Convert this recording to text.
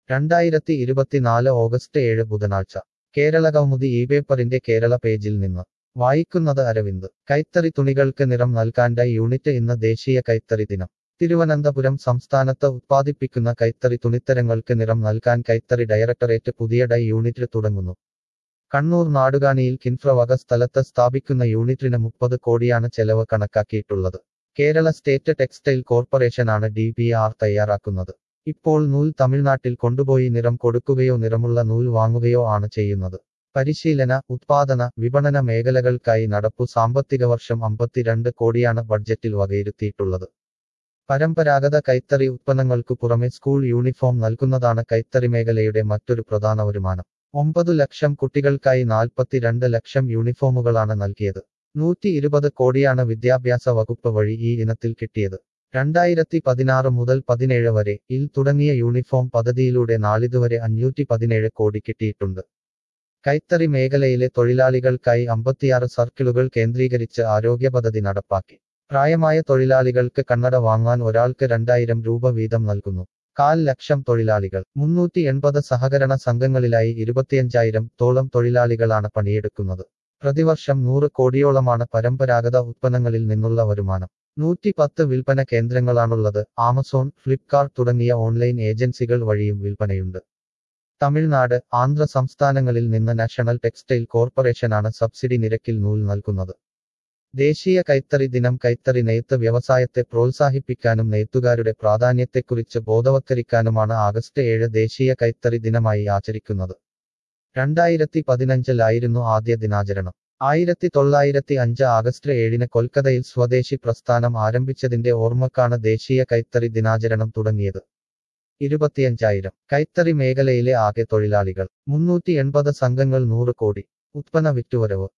രണ്ടായിരത്തി ഇരുപത്തിനാല് ഓഗസ്റ്റ് ഏഴ് ബുധനാഴ്ച കേരള കൗമുദി ഈ പേപ്പറിന്റെ കേരള പേജിൽ നിന്ന് വായിക്കുന്നത് അരവിന്ദ് കൈത്തറി തുണികൾക്ക് നിറം നൽകാൻ ഡൈ യൂണിറ്റ് ഇന്ന് ദേശീയ കൈത്തറി ദിനം തിരുവനന്തപുരം സംസ്ഥാനത്ത് ഉത്പാദിപ്പിക്കുന്ന കൈത്തറി തുണിത്തരങ്ങൾക്ക് നിറം നൽകാൻ കൈത്തറി ഡയറക്ടറേറ്റ് പുതിയ ഡൈ യൂണിറ്റ് തുടങ്ങുന്നു കണ്ണൂർ നാടുകാണിയിൽ കിൻഫ്ര വക സ്ഥലത്ത് സ്ഥാപിക്കുന്ന യൂണിറ്റിന് മുപ്പത് കോടിയാണ് ചെലവ് കണക്കാക്കിയിട്ടുള്ളത് കേരള സ്റ്റേറ്റ് ടെക്സ്റ്റൈൽ കോർപ്പറേഷനാണ് ഡി പി ആർ തയ്യാറാക്കുന്നത് ഇപ്പോൾ നൂൽ തമിഴ്നാട്ടിൽ കൊണ്ടുപോയി നിറം കൊടുക്കുകയോ നിറമുള്ള നൂൽ വാങ്ങുകയോ ആണ് ചെയ്യുന്നത് പരിശീലന ഉത്പാദന വിപണന മേഖലകൾക്കായി നടപ്പു സാമ്പത്തിക വർഷം അമ്പത്തിരണ്ട് കോടിയാണ് ബഡ്ജറ്റിൽ വകയിരുത്തിയിട്ടുള്ളത് പരമ്പരാഗത കൈത്തറി ഉത്പന്നങ്ങൾക്കു പുറമെ സ്കൂൾ യൂണിഫോം നൽകുന്നതാണ് കൈത്തറി മേഖലയുടെ മറ്റൊരു പ്രധാന വരുമാനം ഒമ്പതു ലക്ഷം കുട്ടികൾക്കായി നാൽപ്പത്തിരണ്ട് ലക്ഷം യൂണിഫോമുകളാണ് നൽകിയത് നൂറ്റി ഇരുപത് കോടിയാണ് വിദ്യാഭ്യാസ വകുപ്പ് വഴി ഈ ഇനത്തിൽ കിട്ടിയത് രണ്ടായിരത്തി പതിനാറ് മുതൽ പതിനേഴ് വരെ ഇൽ തുടങ്ങിയ യൂണിഫോം പദ്ധതിയിലൂടെ നാളിതുവരെ അഞ്ഞൂറ്റി പതിനേഴ് കോടി കിട്ടിയിട്ടുണ്ട് കൈത്തറി മേഖലയിലെ തൊഴിലാളികൾക്കായി അമ്പത്തിയാറ് സർക്കിളുകൾ കേന്ദ്രീകരിച്ച് ആരോഗ്യ പദ്ധതി നടപ്പാക്കി പ്രായമായ തൊഴിലാളികൾക്ക് കണ്ണട വാങ്ങാൻ ഒരാൾക്ക് രണ്ടായിരം രൂപ വീതം നൽകുന്നു കാൽ ലക്ഷം തൊഴിലാളികൾ മുന്നൂറ്റി എൺപത് സഹകരണ സംഘങ്ങളിലായി ഇരുപത്തിയഞ്ചായിരം തോളം തൊഴിലാളികളാണ് പണിയെടുക്കുന്നത് പ്രതിവർഷം നൂറ് കോടിയോളമാണ് പരമ്പരാഗത ഉത്പന്നങ്ങളിൽ നിന്നുള്ള വരുമാനം നൂറ്റി പത്ത് വിൽപ്പന കേന്ദ്രങ്ങളാണുള്ളത് ആമസോൺ ഫ്ലിപ്കാർട്ട് തുടങ്ങിയ ഓൺലൈൻ ഏജൻസികൾ വഴിയും വിൽപ്പനയുണ്ട് തമിഴ്നാട് ആന്ധ്ര സംസ്ഥാനങ്ങളിൽ നിന്ന് നാഷണൽ ടെക്സ്റ്റൈൽ കോർപ്പറേഷനാണ് സബ്സിഡി നിരക്കിൽ നൂൽ നൽകുന്നത് ദേശീയ കൈത്തറി ദിനം കൈത്തറി നെയ്ത്ത് വ്യവസായത്തെ പ്രോത്സാഹിപ്പിക്കാനും നെയ്ത്തുകാരുടെ പ്രാധാന്യത്തെക്കുറിച്ച് ബോധവത്കരിക്കാനുമാണ് ആഗസ്റ്റ് ഏഴ് ദേശീയ കൈത്തറി ദിനമായി ആചരിക്കുന്നത് രണ്ടായിരത്തി പതിനഞ്ചിലായിരുന്നു ആദ്യ ദിനാചരണം ആയിരത്തി തൊള്ളായിരത്തി അഞ്ച് ആഗസ്റ്റ് ഏഴിന് കൊൽക്കത്തയിൽ സ്വദേശി പ്രസ്ഥാനം ആരംഭിച്ചതിന്റെ ഓർമ്മക്കാണ് ദേശീയ കൈത്തറി ദിനാചരണം തുടങ്ങിയത് ഇരുപത്തിയഞ്ചായിരം കൈത്തറി മേഖലയിലെ ആകെ തൊഴിലാളികൾ മുന്നൂറ്റി എൺപത് സംഘങ്ങൾ നൂറ് കോടി ഉത്പന്ന വിറ്റുവരവ്